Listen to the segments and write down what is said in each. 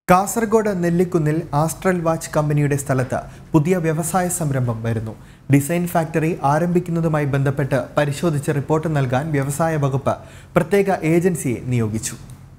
Kasaragod Nellikunnel astral watch കമ്പനിയുടെ സ്ഥലത്ത് പുതിയ വ്യവസായ സംരംഭം വരുന്നു ഡിസൈൻ ഫാക്ടറി ആരംഭിക്കുന്നതുമായി ബന്ധപ്പെട്ട് പരിശോധിച്ച് റിപ്പോർട്ട് നൽകാൻ വ്യവസായ വകുപ്പ് പ്രത്യേക ഏജൻസിയെ നിയോഗിച്ചു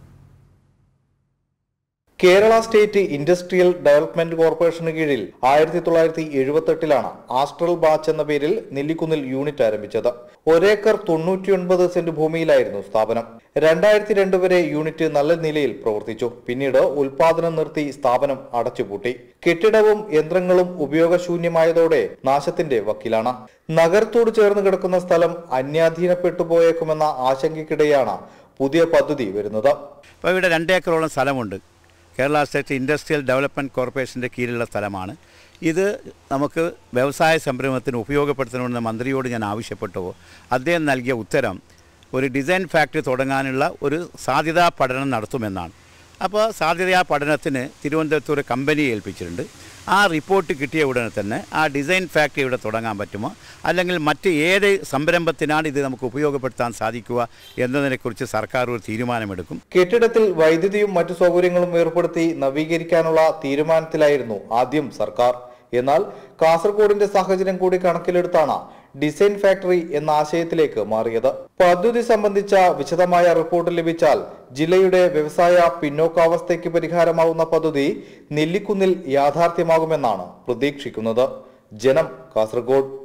കേരള സ്റ്റേറ്റ് ഇൻഡസ്ട്രിയൽ ഡെവലപ്മെന്റ് കോർപ്പറേഷന് കീഴിൽ ആയിരത്തി തൊള്ളായിരത്തി എഴുപത്തെട്ടിലാണ് ആസ്ട്രൽ ബാച്ച് എന്ന പേരിൽ നെല്ലിക്കുന്നിൽ യൂണിറ്റ് ആരംഭിച്ചത് ഒരേക്കർ തൊണ്ണൂറ്റിയൊൻപത് സെന്റ് ഭൂമിയിലായിരുന്നു സ്ഥാപനം രണ്ടായിരത്തി രണ്ട് വരെ യൂണിറ്റ് നല്ല നിലയിൽ പ്രവർത്തിച്ചു പിന്നീട് ഉൽപാദനം നിർത്തി സ്ഥാപനം അടച്ചുപൂട്ടി കെട്ടിടവും യന്ത്രങ്ങളും ഉപയോഗശൂന്യമായതോടെ നാശത്തിന്റെ വക്കിലാണ് നഗരത്തോട് ചേർന്ന് കിടക്കുന്ന സ്ഥലം അന്യാധീനപ്പെട്ടു പോയേക്കുമെന്ന ആശങ്കയ്ക്കിടെയാണ് പുതിയ പദ്ധതി വരുന്നത് അപ്പോൾ ഇവിടെ രണ്ടേക്കറോളം സ്ഥലമുണ്ട് കേരള സ്റ്റേറ്റ് ഇൻഡസ്ട്രിയൽ ഡെവലപ്മെൻറ്റ് കോർപ്പറേഷൻ്റെ കീഴിലുള്ള സ്ഥലമാണ് ഇത് നമുക്ക് വ്യവസായ സംരംഭത്തിന് ഉപയോഗപ്പെടുത്തണമെന്ന് മന്ത്രിയോട് ഞാൻ ആവശ്യപ്പെട്ടു അദ്ദേഹം നൽകിയ ഉത്തരം ഒരു ഡിസൈൻ ഫാക്ടറി തുടങ്ങാനുള്ള ഒരു സാധ്യതാ പഠനം നടത്തുമെന്നാണ് അപ്പോൾ സാധ്യതാ പഠനത്തിന് തിരുവനന്തപുരത്ത് ഒരു കമ്പനിയെ ഏൽപ്പിച്ചിട്ടുണ്ട് ആ റിപ്പോർട്ട് കിട്ടിയ ഉടനെ തന്നെ ആ ഡിസൈൻ ഫാക്ടറി ഇവിടെ തുടങ്ങാൻ പറ്റുമോ അല്ലെങ്കിൽ മറ്റ് ഏത് സംരംഭത്തിനാണ് ഇത് നമുക്ക് ഉപയോഗപ്പെടുത്താൻ സാധിക്കുക എന്നതിനെക്കുറിച്ച് സർക്കാർ ഒരു തീരുമാനമെടുക്കും കെട്ടിടത്തിൽ വൈദ്യുതിയും മറ്റു സൗകര്യങ്ങളും ഏർപ്പെടുത്തി നവീകരിക്കാനുള്ള തീരുമാനത്തിലായിരുന്നു ആദ്യം സർക്കാർ എന്നാൽ കാസർഗോഡിന്റെ സാഹചര്യം കൂടി കണക്കിലെടുത്താണ് ഡിസൈൻ ഫാക്ടറി എന്ന ആശയത്തിലേക്ക് മാറിയത് പദ്ധതി സംബന്ധിച്ച വിശദമായ റിപ്പോർട്ട് ലഭിച്ചാൽ ജില്ലയുടെ വ്യവസായ പിന്നോക്കാവസ്ഥയ്ക്ക് പരിഹാരമാവുന്ന പദ്ധതി നെല്ലിക്കുന്നിൽ യാഥാർത്ഥ്യമാകുമെന്നാണ് പ്രതീക്ഷിക്കുന്നത് ജനം കാസർഗോഡ്